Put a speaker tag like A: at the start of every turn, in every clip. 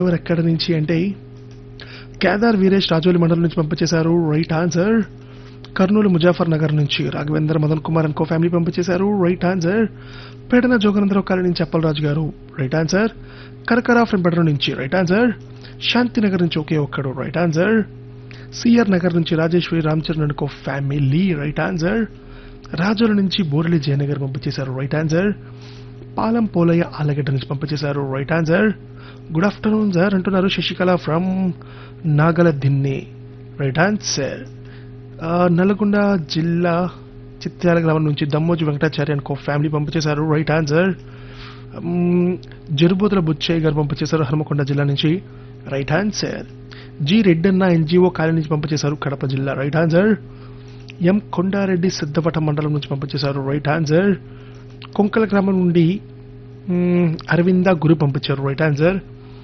A: ఎవరు ఎక్కడి నుంచి అంటే కేదార్ వీరేష్ రాజోలి మండలం నుంచి పంపించేశారు రైట్ ఆన్సర్ కర్నూలు ముజాఫర్ నగర్ నుంచి Raghavendra Madan Kumar and co family పంపించేశారు రైట్ ఆన్సర్ పేటన జోగనందరావు కాలనీ నుంచి అప్పలరాజు గారు రైట్ ఆన్సర్ కరకరా ఫ్రం బెటర్ నుంచి రైట్ ఆన్సర్ శాంతినగర్ నుంచి ఒకే ఒక్కడు రైట్ ఆన్సర్ సిఆర్ నగర్ నుంచి Rajeshwari Ramcharan and co family right answer రాజోల నుంచి బోరలి జయనగర్ పంపించేశారు రైట్ ఆన్సర్ పాలం పోలయ్య ఆలగడ్డ నుంచి పంపించేశారు right answer good afternoon sir అంటున్నారు Sasikala from నాగల దిన్ని right answer Nalgonda జిల్లా చిత్యాల గ్రామం నుంచి దమ్మోజు వెంకటాచార్య అనుకో ఫ్యామిలీ పంపించేశారు రైట్ ఆన్సర్ జరుబోతుల బుచ్చయ్య గారు పంపించేశారు హనుమకొండ జిల్లా నుంచి right answer G Reddanna NGO colony నుంచి పంపించేశారు కడప జిల్లా రైట్ ఆన్సర్ ఎం కొండారెడ్డి సిద్ధవట మండలం నుంచి పంపించేశారు రైట్ ఆన్సర్ కొంకల గ్రామం నుండి మ్మ్, అరవింద గురు పంపించారు రైట్ ఆన్సర్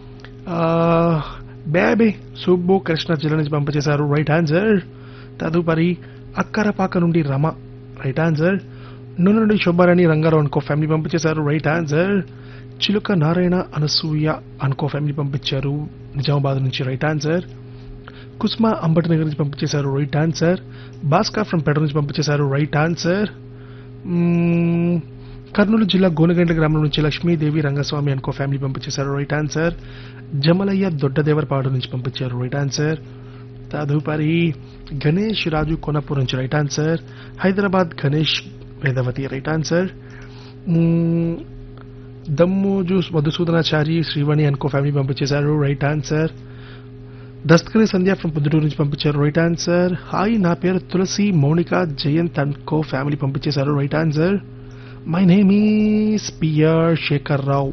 A: బేబే సుబ్బు కృష్ణ జిల్లా నుంచి పంపించేశారు రైట్ ఆన్సర్ తదుపరి అక్కరపాక నుండి రమ రైట్ ఆన్సర్ నూనె నుండి శోభారాణి రంగారావు అనుకో ఫ్యామిలీ పంపించేశారు రైట్ ఆన్సర్ చిలుక నారాయణ అనసూయ అనుకో ఫ్యామిలీ పంపించారు నిజామాబాద్ నుంచి రైట్ ఆన్సర్ కుస్మా అంబటి నగర్ నుంచి పంపించేశారు రైట్ ఆన్సర్ భాస్కర్ ఫ్రమ్ పెడ నుంచి పంపించేశారు రైట్ ఆన్సర్ మ్మ్, కర్నూలు జిల్లా గోనగండ్ల గ్రామం నుంచి లక్ష్మీదేవి రంగస్వామి అనుకో ఫ్యామిలీ పంపించేశారు రైట్ ఆన్సర్ జమలయ్య దొడ్డదేవరపాడు నుంచి పంపించారు రైట్ ఆన్సర్ తదుపరి గణేష్ రాజు కొనపూర్ నుంచి right answer Hyderabad Ganesh Vedavathi right answer మ్మ్, దమ్మోజు మధుసూదనాచారి శ్రీవాణి అనుకో ఫ్యామిలీ పంపించేశారు right answer Dastakari Sandhya from Proddatur నుంచి పంపించారు రైట్ ఆన్సర్ హాయ్ నా పేరు Tulasi Mounika Jayanth and co family పంపించేశారు right answer my name is పియర్ శేఖర్ రావు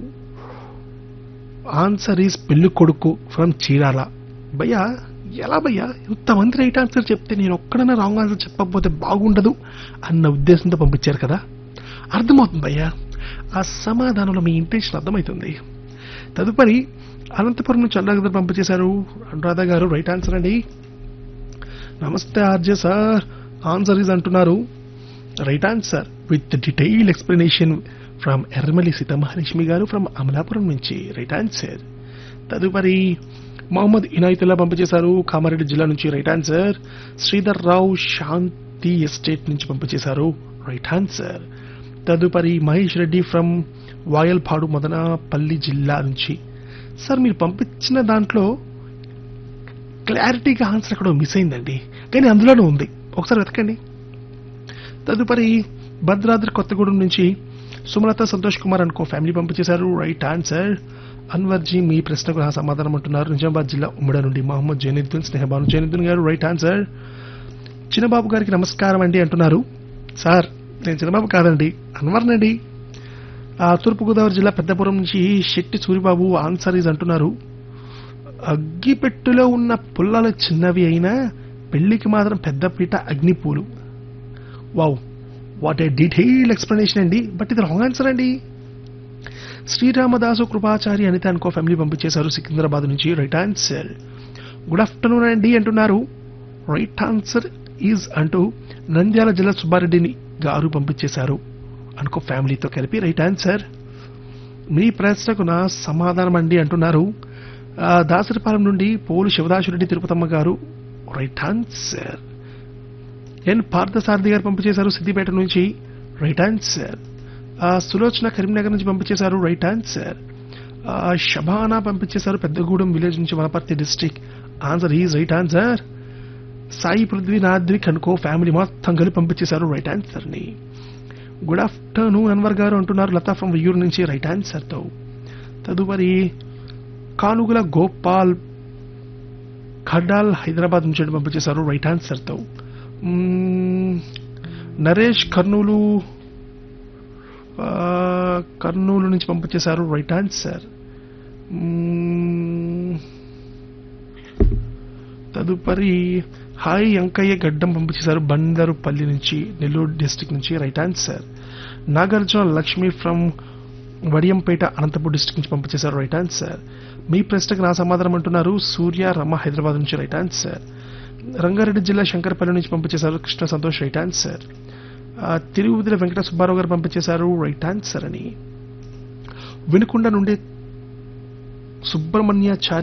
A: ఆన్సర్ ఈస్ పెళ్లి కొడుకు ఫ్రమ్ చీరాల భయ్యా ఎలా భయ్యా ఇంతమంది రైట్ ఆన్సర్ చెప్తే నేను ఒక్కడన్నా రాంగ్ ఆన్సర్ చెప్పకపోతే బాగుండదు అన్న ఉద్దేశంతో పంపించారు కదా అర్థమవుతుంది భయ్యా ఆ సమాధానంలో మీ ఇంటెన్షన్ అర్థమవుతుంది తదుపరి అనంతపురం నుంచి అనురాధ పంపించేశారు అనురాధ గారు రైట్ ఆన్సర్ అండి నమస్తే ఆర్జే సార్ ఆన్సర్ ఇస్ అంటున్నారు right answer with detail explanation from Erramalli Seethamahalakshmi garu from Amalapuram నుంచి రైట్ ఆన్సర్ తదుపరి మొహమ్మద్ ఇనాయతుల్లా పంపించేశారు కామారెడ్డి జిల్లా నుంచి right answer Sridhar Rao Shanti estate నుంచి పంపించేశారు రైట్ ఆన్సర్ తదుపరి మహేష్ రెడ్డి ఫ్రమ్ వాయల్పాడు మదనపల్లి జిల్లా నుంచి సార్ మీరు పంపించిన దాంట్లో క్లారిటీగా ఆన్సర్ అక్కడ మిస్ అయిందండి కానీ అందులోనే ఉంది ఒకసారి వెతకండి తదుపరి భద్రాద్రి కొత్తగూడెం నుంచి సుమలత సంతోష్ కుమార్ అనుకో ఫ్యామిలీ పంపించేశారు రైట్ ఆన్సర్ అన్వర్జీ మీ ప్రశ్నకు నా సమాధానం అంటున్నారు నిజామాబాద్ జిల్లా ఉమ్మడి నుండి మహమ్మద్ జైనుద్దీన్ స్నేహబాను జైనుద్దీన్ గారు రైట్ ఆన్సర్ చిన్నబాబు గారికి నమస్కారం అండి అంటున్నారు సార్ నేను చిన్నబాబు కాదండి అన్వర్నండి ఆ తూర్పుగోదావరి జిల్లా పెద్దపురం నుంచి శెట్టి సూరిబాబు ఆన్సర్ ఇస్ అంటున్నారు అగ్గిపెట్టులో ఉన్న పుల్లలు చిన్నవి అయినా పెళ్లికి మాత్రం పెద్దపీట Agnipoolu wow what a detail explanation అండి బట్ ఇది రాంగ్ ఆన్సర్ అండి శ్రీరామదాసు కృపాచారి అనిత అనుకో ఫ్యామిలీ పంపించేశారు సికింద్రాబాద్ నుంచి రైట్ ఆన్సర్ గుడ్ ఆఫ్టర్నూన్ అండి అంటున్నారు రైట్ ఆన్సర్ ఈజ్ అంటూ నంద్యాల జిల్లా సుబ్బారెడ్డిని గారు పంపించేశారు అనుకో ఫ్యామిలీతో కలిపి రైట్ ఆన్సర్ మీ ప్రశ్నకు నా సమాధానం అండి అంటున్నారు ఆ, దాసరిపాలెం నుండి పోలు శివదాసురెడ్డి తిరుపతమ్మ గారు రైట్ ఆన్సర్ ఎన్ పార్థసారథి గారు పంపించేశారు సిద్దిపేట నుంచి రైట్ ఆన్సర్ ఆ, సులోచన కరీంనగర్ నుంచి పంపించేశారు రైట్ ఆన్సర్ ఆ, షబానా పంపించేశారు పెద్దగూడెం విలేజ్ నుంచి Wanaparthy district answer is right answer Sai పృథ్వీనాథ్వి కనుకో ఫ్యామిలీ మొత్తం కలిపి పంపించేశారు రైట్ ఆన్సర్ ని గుడ్ ఆఫ్టర్నూన్ అన్వర్ గారు అంటున్నారు లతా ఫ్రమ్ వియ్యూరు నుంచి రైట్ ఆన్సర్ తో తదుపరి కానుగుల గోపాల్ ఖడ్డాల్ హైదరాబాద్ నుంచి పంపించేశారు రైట్ ఆన్సర్ తో మ్మ్, నరేష్ కర్నూలు ఆ, కర్నూలు నుంచి పంపించేశారు రైట్ ఆన్సర్ మ్మ్, తదుపరి హాయ్ అంకయ్య గడ్డం పంపించేశారు బందరుపల్లి నుంచి నెల్లూరు డిస్టిక్ నుంచి right answer Nagarjuna Lakshmi from Vadiyampeta Anantapur district నుంచి పంపించేశారు రైట్ ఆన్సర్ మీ ప్రశ్నకు నా సమాధానం అంటున్నారు సూర్య రమ హైదరాబాద్ నుంచి రైట్ ఆన్సర్ రంగారెడ్డి జిల్లా శంకరపల్లి నుంచి పంపించేశారు కృష్ణ సంతోష్ రైట్ ఆన్సర్ ఆ, తిరుగుదిల వెంకట సుబ్బారావు గారు పంపించేశారు రైట్ ఆన్సర్ అని వినుకొండ నుండి సుబ్రహ్మణ్యాచారి